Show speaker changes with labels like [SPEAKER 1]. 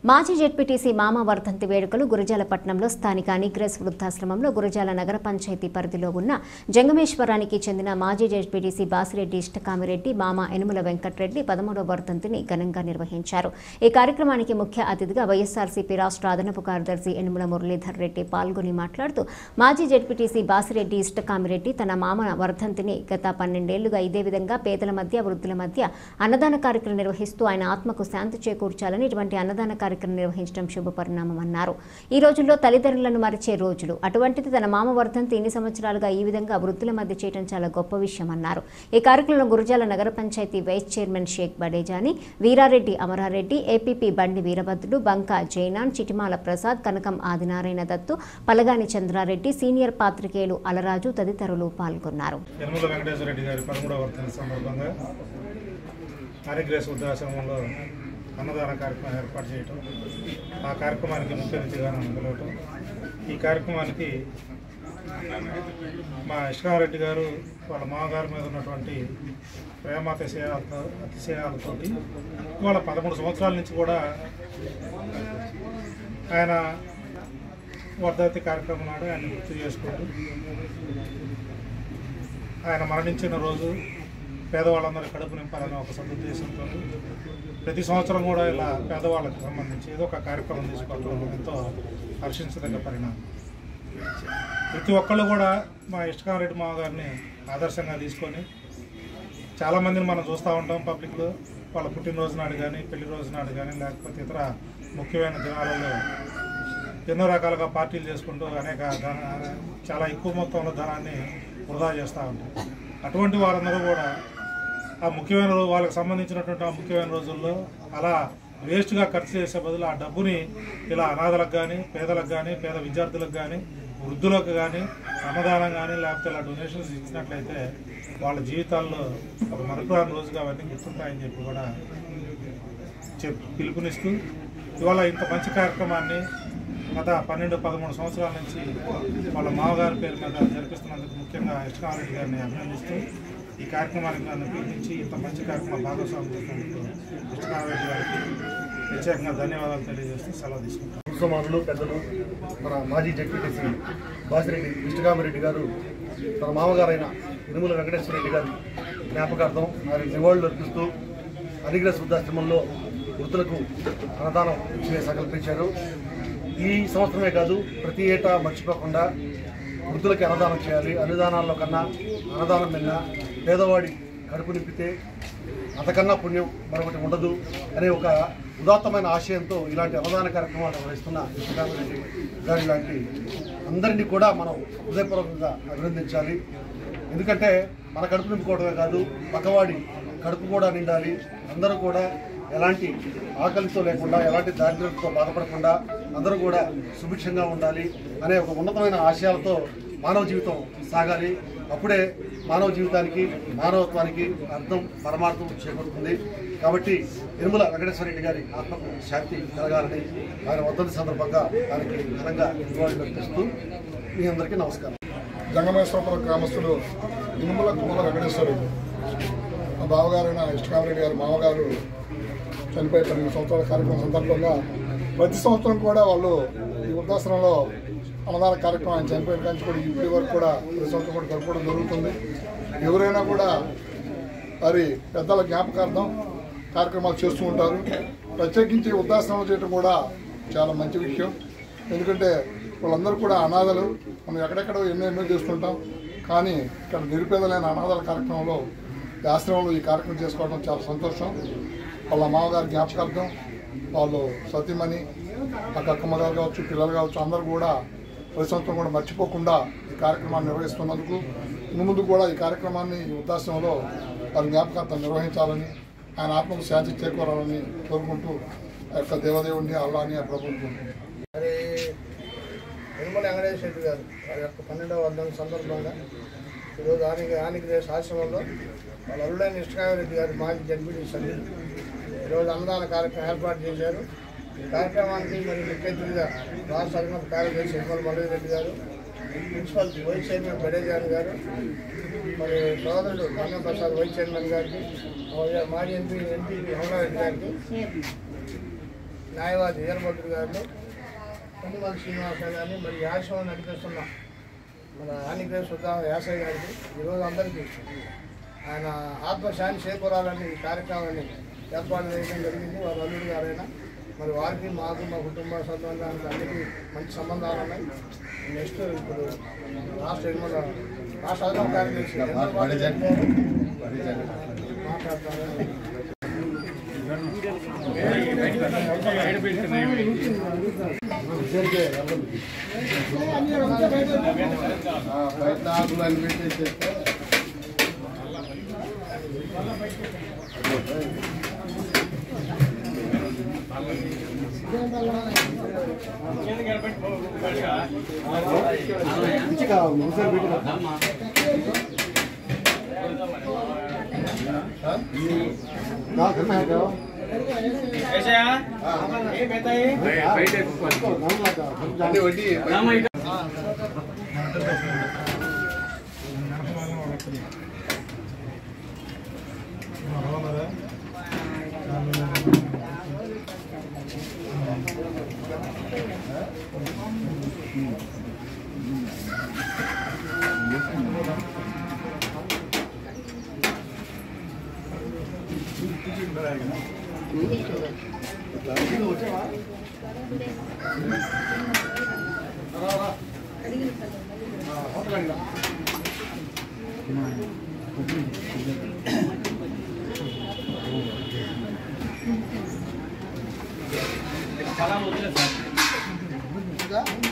[SPEAKER 1] మాజీ జెడ్పీటీసీ మామ వర్ధంతి వేడుకలు గురజాలపట్నంలో స్థానిక అనిగ్రెస్ వృద్ధాశ్రమంలో గురజాల నగర పంచాయతీ పరిధిలో ఉన్న జంగమేశ్వరానికి చెందిన మాజీ జెడ్పీటీసీ బాసిరెడ్డి ఇష్టకామిరెడ్డి మామ యనుమల వెంకట్రెడ్డి పదమూడవ వర్ధంతిని ఘనంగా నిర్వహించారు ఈ కార్యక్రమానికి ముఖ్య అతిథిగా వైఎస్ఆర్సీపీ రాష్ట్ర అదనపు కార్యదర్శి యనుమల మురళీధర్ రెడ్డి పాల్గొని మాట్లాడుతూ మాజీ జెడ్పీటీసీ బాసిరెడ్డి ఇష్టకామిరెడ్డి తన మామ వర్ధంతిని గత పన్నెండేళ్లుగా ఇదే విధంగా పేదల మధ్య వృద్ధుల మధ్య అన్నదాన కార్యక్రమం నిర్వహిస్తూ ఆయన ఆత్మకు శాంతి చేకూర్చాలని ఇటువంటి అన్నదాన కార్యక్రమం నిర్వహించడం శుభపరిణామం అన్నారు ఈ రోజుల్లో తల్లిదండ్రులను మరిచే రోజులు అటువంటిది తన మామ వర్ధంతి ఇన్ని సంవత్సరాలుగా ఈ విధంగా వృద్ధుల మధ్య చేయడం చాలా గొప్ప విషయం అన్నారు ఈ కార్యక్రమంలో గురజాల నగర పంచాయతీ vice chairman Shaik Badejani Veerareddy Amarareddy APP Bandi Veerabhadrudu Banka Jainan Chitimala Prasad Kanakam Adinarayana Dattu Palagani Chandrareddy senior పాత్రికేయులు అలరాజు తదితరులు పాల్గొన్నారు
[SPEAKER 2] యనమల వెంకటేశ్వర రెడ్డి గారి పదమూడవ వర్ధన సందర్భంగా ఆరోగ్యశ్రీ వృద్ధాశ్రమంలో అన్నదాన కార్యక్రమం ఏర్పాటు చేయటం ఆ కార్యక్రమానికి ముఖ్య అతిథిగా నన్ను పిలవటం ఈ కార్యక్రమానికి మా ఇష్కారెడ్డి గారు వాళ్ళ మామగారి మీద ఉన్నటువంటి ప్రేమ అతిశయాలతో అతిశయాలతోటి వాళ్ళ పదమూడు సంవత్సరాల నుంచి కూడా ఆయన వర్ధంతి కార్యక్రమం నాడు ఆయన గుర్తు చేసుకుంటూ ఆయన మరణించిన రోజు పేదవాళ్ళందరూ కడుపు నింపాలనే ఒక సదుద్దేశంతో ప్రతి సంవత్సరం కూడా ఇలా పేదవాళ్ళకి సంబంధించి ఏదో ఒక కార్యక్రమం తీసుకోవడం ఎంతో హర్షించదగ్గ పరిణామం ప్రతి ఒక్కళ్ళు కూడా మా ఇష్టకామరెడ్డి మామ గారిని ఆదర్శంగా తీసుకొని చాలామందిని మనం చూస్తూ ఉంటాం పబ్లిక్లో వాళ్ళ పుట్టినరోజు నాడు కానీ పెళ్లి రోజు నాడు కానీ లేకపోతే ఇతర ముఖ్యమైన దినాలలో ఎన్నో రకాలుగా పార్టీలు చేసుకుంటూ అనేక ధన చాలా ఎక్కువ మొత్తంలో ధనాన్ని వృధా చేస్తూ ఉంటారు అటువంటి వారందరూ కూడా ఆ ముఖ్యమైన రో- వాళ్ళకి సంబంధించినటువంటి ఆ ముఖ్యమైన రోజుల్లో అలా వేస్ట్గా ఖర్చు చేసే బదులు ఆ డబ్బుని ఇలా అనాథలకు కానీ పేదలకు కానీ పేద విద్యార్థులకు కానీ వృద్ధులకు కానీ అన్నదానం కానీ లేకపోతే ఇలా డొనేషన్స్ ఇచ్చినట్లయితే వాళ్ళ జీవితాల్లో ఒక మరపురాని రోజుగా అవన్నీ గుర్తుంటాయని చెప్పి కూడా చెప్ పిలుపునిస్తూ ఇవాళ ఇంత మంచి కార్యక్రమాన్ని గత పన్నెండు పదమూడు సంవత్సరాల నుంచి వాళ్ళ మామగారి పేరు మీద జరిపిస్తున్నందుకు ముఖ్యంగా ఇష్టకారెడ్డి గారిని అభినందిస్తూ ఈ కార్యక్రమానికి నన్ను పిలిపించి ఇంత మంచి కార్యక్రమం భాగస్వామి చేసినందుకు ఇష్టకారెడ్డి గారికి ప్రత్యేకంగా ధన్యవాదాలు తెలియజేస్తూ సెలవు తీసుకుంటాను
[SPEAKER 3] ముసల్మానులు పెద్దలు మన మాజీ జడ్పీటీసీ బాసిరెడ్డి ఇష్టకామిరెడ్డి గారు తన మామగారైన ఇనుముల వెంకటేశ్వర రెడ్డి గారి జ్ఞాపకార్థం ఆయన నివాళులు అర్పిస్తూ అనిగ్రస్ వృద్ధాశ్రమంలో వృద్ధులకు అన్నదానం ఇచ్చే సంకల్పించారు ఈ సంవత్సరమే కాదు ప్రతి ఏటా మర్చిపోకుండా వృద్ధులకి అన్నదానం చేయాలి అన్నదానాల్లో కన్నా అన్నదానం మిన్న పేదవాడి కడుపు నింపితే అంతకన్నా పుణ్యం మరొకటి ఉండదు అనే ఒక ఉదాత్తమైన ఆశయంతో ఇలాంటి అన్నదాన కార్యక్రమాలు నిర్వహిస్తున్న శ్రీరామరెడ్డి గారి లాంటి అందరినీ కూడా మనం హృదయపూర్వకంగా అభినందించాలి ఎందుకంటే మన కడుపు నింపుకోవడమే కాదు పక్కవాడి కడుపు కూడా నిండాలి అందరూ కూడా ఎలాంటి ఆకలితో లేకుండా ఎలాంటి దారిద్ర్యంతో బాధపడకుండా అందరూ కూడా సుభిక్షంగా ఉండాలి అనే ఒక ఉన్నతమైన ఆశయాలతో మానవ జీవితం సాగాలి అప్పుడే మానవ జీవితానికి మానవత్వానికి అర్థం పరమార్థం చేకూరుతుంది కాబట్టి నిర్మల వెంకటేశ్వర రెడ్డి గారి ఆత్మకు శాంతి కలగాలని ఆయన వర్ధంతి సందర్భంగా ఆయనకి ఘనంగా నివాళులు అర్పిస్తూ మీ అందరికీ నమస్కారం
[SPEAKER 4] జంగమేశ్వరపురం గ్రామస్తులు ఇనుముల కుమ్మల వెంకటేశ్వరుడు మా బావగారైన ఇష్టకామరెడ్డి గారి మామగారు చనిపోయి పన్నెండు సంవత్సరాల కార్యక్రమం సందర్భంగా ప్రతి సంవత్సరం కూడా వాళ్ళు ఈ వృద్ధాశ్రమంలో అన్నదాన కార్యక్రమం ఆయన చనిపోయిన కానీ కూడా ఇప్పటి వరకు కూడా ప్రతి సంవత్సరం కూడా జరుపుకోవడం జరుగుతుంది ఎవరైనా కూడా వారి పెద్దల జ్ఞాపకార్థం కార్యక్రమాలు చేస్తూ ఉంటారు ప్రత్యేకించి వృద్ధాశ్రమం చేయడం కూడా చాలా మంచి విషయం ఎందుకంటే వాళ్ళందరూ కూడా అనాథలు మనం ఎక్కడెక్కడో ఎన్నో ఎన్నో చేస్తుంటాం కానీ ఇక్కడ నిరుపేదలైన అనాథల కార్యక్రమంలో ఈ ఆశ్రమంలో ఈ కార్యక్రమం చేసుకోవడం చాలా సంతోషం వాళ్ళ మామగారి జ్ఞాపకార్థం వాళ్ళు సతీమణి అక్క అక్కమ్మగారు కావచ్చు పిల్లలు కావచ్చు అందరూ కూడా ప్రతి సంవత్సరం కూడా మర్చిపోకుండా ఈ కార్యక్రమాన్ని నిర్వహిస్తున్నందుకు ఇನ್ನು ముందు కూడా ఈ కార్యక్రమాన్ని ఈ ఉద్దాశ్రమంలో వారి జ్ఞాపకార్థం నిర్వహించాలని ఆయన ఆత్మకు శాంతి చేకూరాలని కోరుకుంటూ ఆ యొక్క దేవదేవుడిని అల్లాని ఆ ప్రభుత్వం
[SPEAKER 5] మరి నిర్మల వెంకటేశ్వర రెడ్డి గారు వారి యొక్క పన్నెండవ వర్ధన సందర్భంగా ఈరోజు ఆనికి ఆనికదేశ ఆశ్రమంలో వాళ్ళ అల్లుడైన ఇష్టకారెడ్డి గారి మాజీ జడ్పీటీ సభ్యులు ఈరోజు అన్నదాన కార్యక్రమం ఏర్పాటు చేశారు ఈ కార్యక్రమానికి మరి ముఖ్య అతిథిగా రాష్ట్ర అధికార కార్యదర్శి నిర్మల మల్లయ్య రెడ్డి గారు ప్రిన్సిపల్ వైస్ చైర్మన్ బడేజాన్ గారు మరి సోదరుడు కన్నా ప్రసాద్ వైస్ చైర్మన్ గారికి మాజీ ఎంపీ ఎంపీ అమరారెడ్డి గారికి న్యాయవాది వీరభద్రు గారిని పొన్నిమల శ్రీనివాస గారిని మరి యాశ్వం నడిపిస్తున్న మన ఆనిగ్రేస్ సుద్దా యాసయ్య గారికి ఈరోజు అందరికీ ఆయన ఆత్మశాంతి చేకూరాలని ఈ కార్యక్రమాన్ని ఏర్పాటు చేయడం జరిగింది వారి అల్లుడు గారైనా మరి వారికి మాకు మా కుటుంబ సంబంధానికి అన్నిటి మంచి సంబంధాలు ఉన్నాయి నెక్స్ట్ ఇప్పుడు రాష్ట్ర ఎన్నికల రాష్ట్ర అధికార కార్యదర్శి మాట్లాడతారు
[SPEAKER 4] బయట ఆకులు అని పెట్టేసి అన్ని వడ్డీ
[SPEAKER 5] ఇంకా